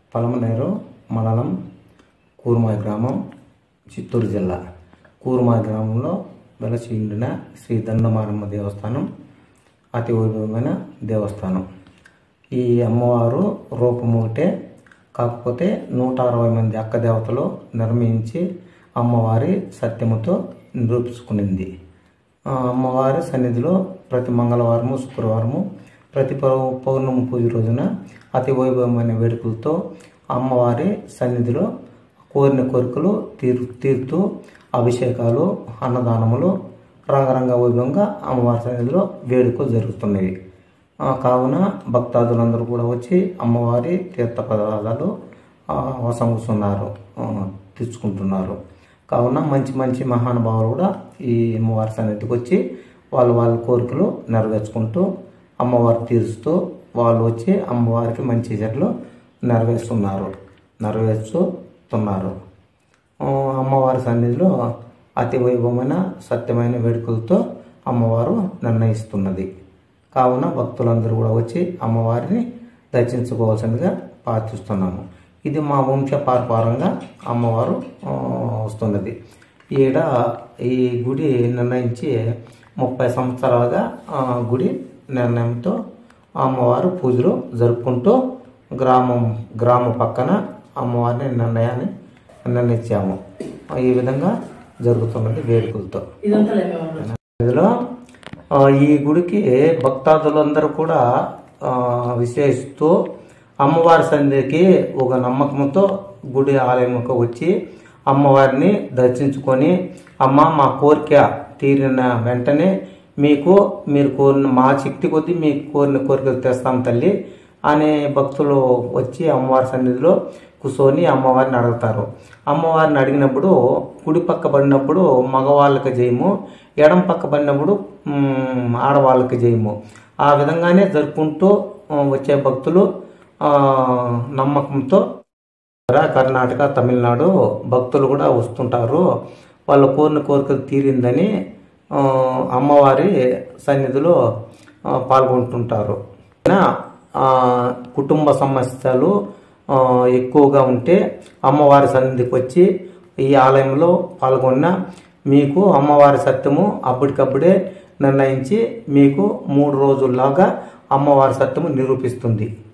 పలమనేరు మండలం కూరుమాయి గ్రామం చిత్తూరు జిల్లా కూరుమాయి గ్రామంలో వెలసి ఉండిన శ్రీ దండమారమ్మ దేవస్థానం అతి వైభవమైన దేవస్థానం ఈ అమ్మవారు రూపం ఒకటే కాకపోతే నూట అరవై మంది అక్క దేవతలు నిర్మించి అమ్మవారి సత్యముతో నిరూపించుకునింది ఆ అమ్మవారి సన్నిధిలో ప్రతి మంగళవారము శుక్రవారము ప్రతి పౌ- పౌర్ణమి పూజ రోజున అతి వైభవమైన వేడుకలతో అమ్మవారి సన్నిధిలో కోరిన కోరికలు తీరు తీరుతూ అభిషేకాలు అన్నదానములు రంగరంగ వైభవంగా అమ్మవారి సన్నిధిలో వేడుకలు జరుగుతున్నవి ఆ, కావున భక్తాదులందరూ కూడా వచ్చి అమ్మవారి తీర్థ పదార్థాలు ఆ, వసంగుతున్నారు ఆ, తెచ్చుకుంటున్నారు కావున మంచి మంచి మహానుభావులు కూడా ఈ అమ్మవారి సన్నిధికి వచ్చి వాళ్ళు వాళ్ళ కోరికలు నెరవేర్చుకుంటూ అమ్మవారు తీరుస్తూ వాళ్ళు వచ్చి అమ్మవారికి మంచి చెట్లు నెరవేరుస్తున్నారు నెరవేర్చుతున్నారు ఆ, అమ్మవారి సన్నిధిలో అతి వైభవమైన సత్యమైన వేడుకలతో అమ్మవారు నిర్ణయిస్తున్నది కావున భక్తులందరూ కూడా వచ్చి అమ్మవారిని దర్శించుకోవాల్సిందిగా ప్రార్థిస్తున్నాము ఇది మా వంశ పారపారంగా అమ్మవారు ఆ, వస్తున్నది ఈడ ఈ గుడి నిర్ణయించి ముప్పై సంవత్సరాలుగా ఆ, గుడి నిర్ణయంతో అమ్మవారు పూజలు జరుపుకుంటూ గ్రామం గ్రామ పక్కన అమ్మవారిని నిర్ణయాన్ని నిర్ణయించాము ఈ విధంగా జరుగుతున్నది వేడుకలతో ఇదంతా లేకపోతే ఇందులో ఆ, ఈ గుడికి భక్తాదులందరూ కూడా ఆ, విశేషిస్తూ అమ్మవారి సన్నిధికి ఒక నమ్మకంతో గుడి ఆలయంకు వచ్చి అమ్మవారిని దర్శించుకొని అమ్మ మా కోరిక తీరిన వెంటనే మీకు మీరు కోరిన మా శక్తి కొద్దీ మీకు కోరిన కోరికలు తెస్తాం తల్లి అనే భక్తులు వచ్చి అమ్మవారి సన్నిధిలో కూర్చొని అమ్మవారిని అడుగుతారు అమ్మవారిని అడిగినప్పుడు కుడి పక్క పడినప్పుడు మగవాళ్ళకి జయము ఎడం పక్క పడినప్పుడు మ్, ఆడవాళ్ళకి జయము ఆ విధంగానే జరుపుకుంటూ ఆ, వచ్చే భక్తులు ఆ, నమ్మకంతో ఆంధ్ర, కర్ణాటక తమిళనాడు భక్తులు కూడా వస్తుంటారు వాళ్ళ కోరిన కోరికలు తీరిందని ఆ, అమ్మవారి సన్నిధిలో ఆ, పాల్గొంటుంటారు అయినా, ఆ, కుటుంబ సమస్యలు ఆ, ఎక్కువగా ఉంటే అమ్మవారి సన్నిధికి వచ్చి ఈ ఆలయంలో పాల్గొన్న మీకు అమ్మవారి సత్యము అప్పటికప్పుడే నిర్ణయించి మీకు మూడు రోజుల్లాగా అమ్మవారి సత్యము నిరూపిస్తుంది